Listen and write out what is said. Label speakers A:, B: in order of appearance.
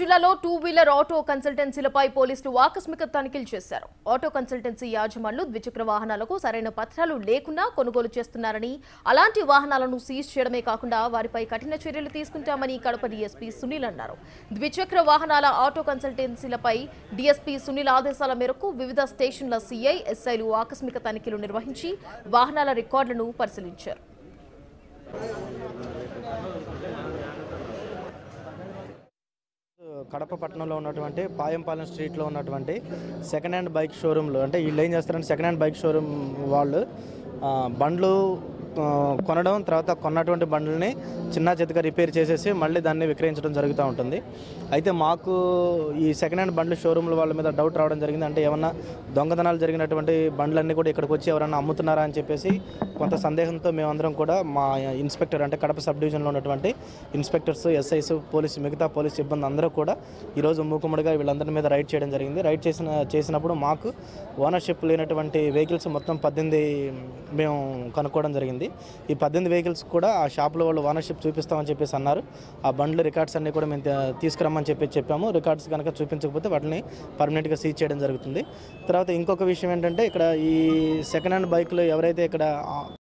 A: జిల్లాలో two wheeler auto కన్సల్టెన్సీలపై పోలీసులు ఆకస్మిక తనిఖీలు చేశారు ఆటో కన్సల్టెన్సీ యాజమాన్లు ద్విచక్ర వాహనాలకు సరైన పత్రాలు లేకున్నా కొనుగోలు చేస్తున్నారని అలాంటి వాహనాలను సీజ్ చేయడమే కాకుండా వారిపై కఠిన చర్యలు తీసుకుంటామని కడప డీఎస్పీ సునీల్ అన్నారు ద్విచక్ర వాహనాల ఆటో కన్సల్టెన్సీలపై డీఎస్పీ సునీల్ ఆదేశాల మేరకు వివిధ స్టేషన్ల సీఐ ఎస్ఐలు ఆకస్మిక తనిఖీలు నిర్వహించి వాహనాల రికార్డులను పరిశీలించారు
B: కడప పట్టణంలో ఉన్నటువంటి పాయంపాలెం స్ట్రీట్లో ఉన్నటువంటి సెకండ్ హ్యాండ్ బైక్ షోరూంలో అంటే వీళ్ళు ఏం చేస్తారంటే సెకండ్ హ్యాండ్ బైక్ షోరూమ్ వాళ్ళు ఆ, బండ్లు ఆ, కొనడం తర్వాత కొన్నటువంటి బండ్లని చిన్న చితక రిపేర్ చేసేసి మళ్ళీ దాన్ని విక్రయించడం జరుగుతూ ఉంటుంది అయితే మాకు ఈ సెకండ్ హ్యాండ్ బండ్ల షోరూమ్ల వాళ్ళ మీద డౌట్ రావడం జరిగింది అంటే ఏమన్నా దొంగతనాలు జరిగినటువంటి బండ్లన్నీ కూడా ఇక్కడికి వచ్చి ఎవరన్నా అమ్ముతున్నారా అని చెప్పేసి కొంత సందేహంతో మేమందరం కూడా మా ఇన్స్పెక్టర్ అంటే కడప సబ్ డివిజన్లో ఉన్నటువంటి ఇన్స్పెక్టర్స్ ఎస్ఐస్ పోలీసు మిగతా పోలీస్ సిబ్బంది అందరూ కూడా ఈరోజు మూకుమ్మడిగా వీళ్ళందరి మీద రైడ్ చేయడం జరిగింది రైడ్ చేసిన చేసినప్పుడు మాకు ఓనర్షిప్ లేనటువంటి వెహికల్స్ మొత్తం పద్దెనిమిది మేము కనుక్కోవడం జరిగింది ఈ పద్దెనిమిది వెహికల్స్ కూడా ఆ షాప్లో వాళ్ళు ఓనర్షిప్ చూపిస్తామని చెప్పేసి అన్నారు ఆ బండ్లు రికార్డ్స్ అన్నీ కూడా మేము తే- తీసుకురమ్మని చెప్పి చెప్పాము రికార్డ్స్ కనుక చూపించకపోతే వాటిని పర్మనెంట్గా సీజ్ చేయడం జరుగుతుంది తర్వాత ఇంకొక విషయం ఏంటంటే ఇక్కడ ఈ సెకండ్ హ్యాండ్ బైక్లు ఎవరైతే ఇక్కడ